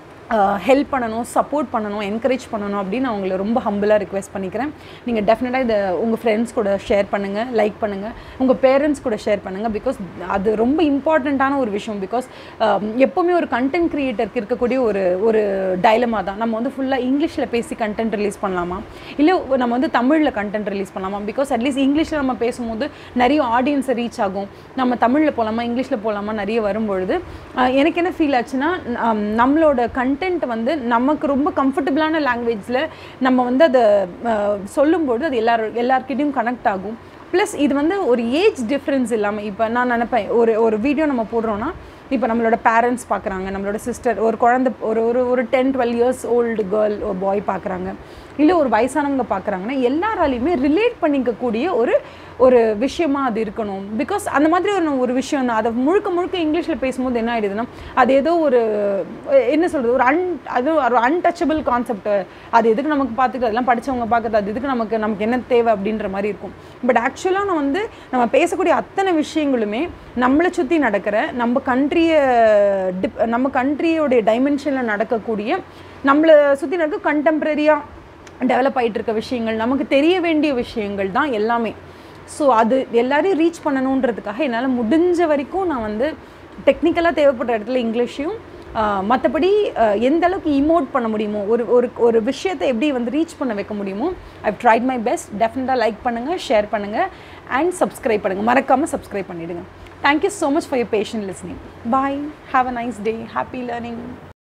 ஹெல்ப் பண்ணணும் சப்போர்ட் பண்ணணும் என்கரேஜ் பண்ணணும் அப்படின்னு நான் உங்களை ரொம்ப ஹம்பிளாக ரிக்வெஸ்ட் பண்ணிக்கிறேன் நீங்கள் டெஃபினட்டாக இதை உங்கள் ஃப்ரெண்ட்ஸ் கூட ஷேர் பண்ணுங்கள் லைக் பண்ணுங்கள் உங்கள் பேரண்ட்ஸ் கூட ஷேர் பண்ணுங்கள் பிகாஸ் அது ரொம்ப இம்பார்ட்டண்ட்டான ஒரு விஷயம் பிகாஸ் எப்போவுமே ஒரு கண்டென்ட் க்ரியேட்டருக்கு இருக்கக்கூடிய ஒரு ஒரு டைலமா தான் நம்ம வந்து ஃபுல்லாக இங்கிலீஷில் பேசி கண்டென்ட் ரிலீஸ் பண்ணலாமா இல்லை நம்ம வந்து தமிழில் கண்டென்ட் ரிலீஸ் பண்ணலாமா பிகாஸ் அட்லீஸ்ட் இங்கிலீஷில் நம்ம பேசும்போது நிறைய ஆடியன்ஸை ரீச் ஆகும் நம்ம தமிழில் போகலாமா இங்கிலீஷில் போகலாமா நிறைய வரும்பொழுது எனக்கு என்ன ஃபீல் ஆச்சுன்னா நம்மளோட கண்ட் கண்டென்ட் வந்து நமக்கு ரொம்ப கம்ஃபர்டபுளான லாங்குவேஜில் நம்ம வந்து அதை சொல்லும்போது அது எல்லாரும் எல்லார்கிட்டையும் கனெக்ட் ஆகும் ப்ளஸ் இது வந்து ஒரு ஏஜ் டிஃப்ரென்ஸ் இல்லாமல் இப்போ நான் நினப்பேன் ஒரு ஒரு வீடியோ நம்ம போடுறோன்னா இப்போ நம்மளோட பேரண்ட்ஸ் பார்க்குறாங்க நம்மளோட சிஸ்டர் ஒரு குழந்த ஒரு ஒரு ஒரு ten twelve years old girl ஒரு பாய் பார்க்குறாங்க இல்லை ஒரு வயசானவங்க பார்க்குறாங்கன்னா எல்லாராலையுமே ரிலேட் பண்ணிக்கக்கூடிய ஒரு ஒரு விஷயமா அது இருக்கணும் பிகாஸ் அந்த மாதிரி ஒரு ஒரு விஷயம் தான் அதை முழுக்க முழுக்க இங்கிலீஷில் பேசும்போது என்ன ஆகிடுதுன்னா அது ஏதோ ஒரு என்ன சொல்கிறது ஒரு அன் அது ஒரு அன்டச்சபிள் கான்செப்ட் அது எதுக்கு நமக்கு பார்த்துட்டு அதெல்லாம் படித்தவங்க பார்க்குறது அது எதுக்கு நமக்கு நமக்கு என்ன தேவை அப்படின்ற மாதிரி இருக்கும் பட் ஆக்சுவலாக நான் வந்து நம்ம பேசக்கூடிய அத்தனை விஷயங்களுமே நம்மளை சுற்றி நடக்கிற நம்ம கண்ட்ரியை டிப் நம்ம கண்ட்ரியோடைய டைமென்ஷனில் நடக்கக்கூடிய நம்மளை சுற்றி நடக்க கண்டெம்ப்ரரியாக டெவலப் ஆகிட்டு இருக்க விஷயங்கள் நமக்கு தெரிய வேண்டிய விஷயங்கள் தான் எல்லாமே ஸோ அது எல்லாரையும் ரீச் பண்ணணுன்றதுக்காக என்னால் முடிஞ்ச வரைக்கும் நான் வந்து டெக்னிக்கலாக தேவைப்படுற இடத்துல இங்கிலீஷையும் மற்றபடி எந்த அளவுக்கு இமோட் பண்ண முடியுமோ ஒரு ஒரு ஒரு விஷயத்தை எப்படி வந்து ரீச் பண்ண வைக்க முடியுமோ ஐ ட்ரைட் மை பெஸ்ட் டெஃபினட்டாக லைக் பண்ணுங்கள் ஷேர் பண்ணுங்கள் அண்ட் சப்ஸ்கிரைப் பண்ணுங்கள் மறக்காமல் சப்ஸ்கிரைப் பண்ணிவிடுங்க thank you so much for your patient listening bye have a nice day happy learning